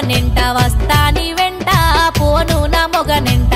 మొగనెంట వస్తాని వెంట పోను నా మొగనెంట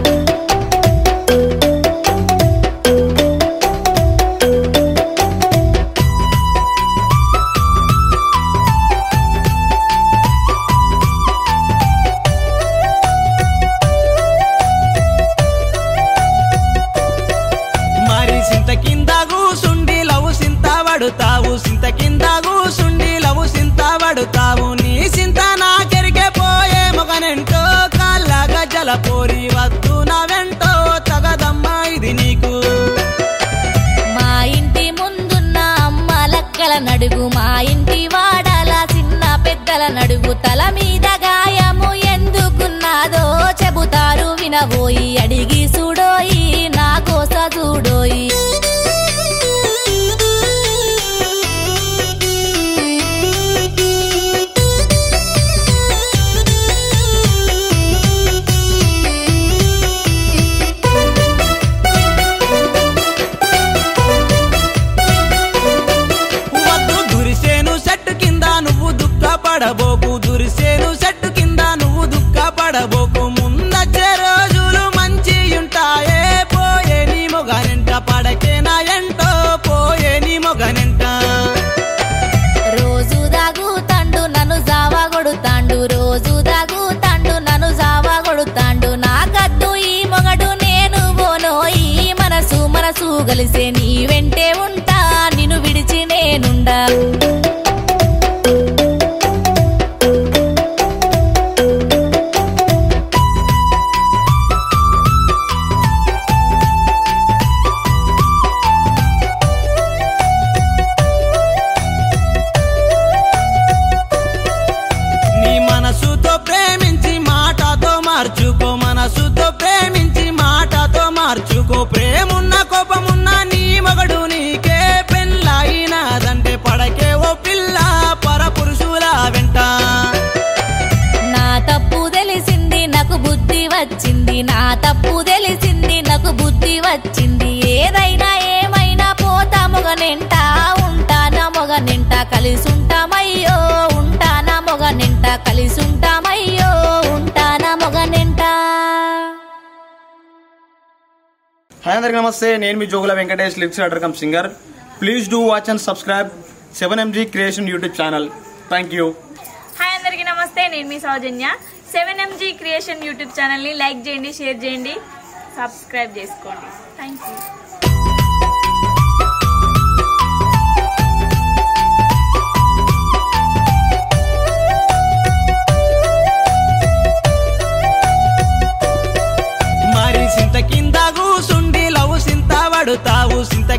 మరి సింత కింద కూసుండి లవ్ సింత పడుతావు సింత కింద కూసుండి లవ్ సింత పడుతావు నీ సింత నాకెరికే పోయే మొగనెంటో కాళ్ళ గజ్జల పోరి వద్దు నా వెంటో తగదమ్మా ఇది నీకు మా ఇంటి ముందున్న అమ్మ లక్కల నడుగు మా ఇంటి వాడల చిన్న పెద్దల నడుగు తల మీద గాయము ఎందుకున్నదో చెబుతారు వినబోయి అడిగి చూడోయి నా కోస చూడోయి వద్దు దురిసేను చెట్టు కింద నువ్వు దుఃఖపడబోకు దురిసేను చెట్టు కింద నువ్వు దుఃఖపడబోకు ముందచ్చే రోజులు మంచి ఉంటాయే పోయే నీ మొగనెంట పడకే నా ఎంటో పోయే నీ మొగనెంట రోజు దాగుతాండు నన్ను జావా కొడుతాండు రోజు దాగుతాండు నన్ను జావా కొడుతాండు నా కద్దు ఈ మొగడు నేను పోనోయి మనసు మనసు కలిసే నీ వెంటే ఉంటా నిన్ను విడిచి నేనుండా నీ మనసుతో ప్రేమించి మాటతో మార్చుకో మనసుతో ప్రేమించి మాటతో మార్చుకో ప్రేమున్న కోపమున్న నీ మగడు నీకే పెళ్ళయినదంటే పడకే ఓ పిల్ల పరపురుషుల వెంట నా తప్పు తెలిసింది నాకు బుద్ధి వచ్చింది నా తప్పు తెలిసింది నాకు బుద్ధి వచ్చింది ఏదైనా ఏమైనా పోతా మొగనెంట ఉంటానా మొగనెంట కలిసుంటామయ్యో ఉంటానా మొగనెంట కలిసుంటామయ్యో ఉంటానా మొగనెంట హాయ్ అందరికి నమస్తే నేను మీ Jogula Venkatesh lips order cum singer please do watch and subscribe seven MG creation YouTube channel thank you hi అందరికీ నమస్తే నేను మీ Soujanya seven MG creation YouTube ఛానల్ని లైక్ చేయండి షేర్ చేయండి సబ్స్క్రైబ్ చేసుకోండి థ్యాంక్ యూ మరి సింత కింద కూసుండి లవ్ సింత పడుతావు సింత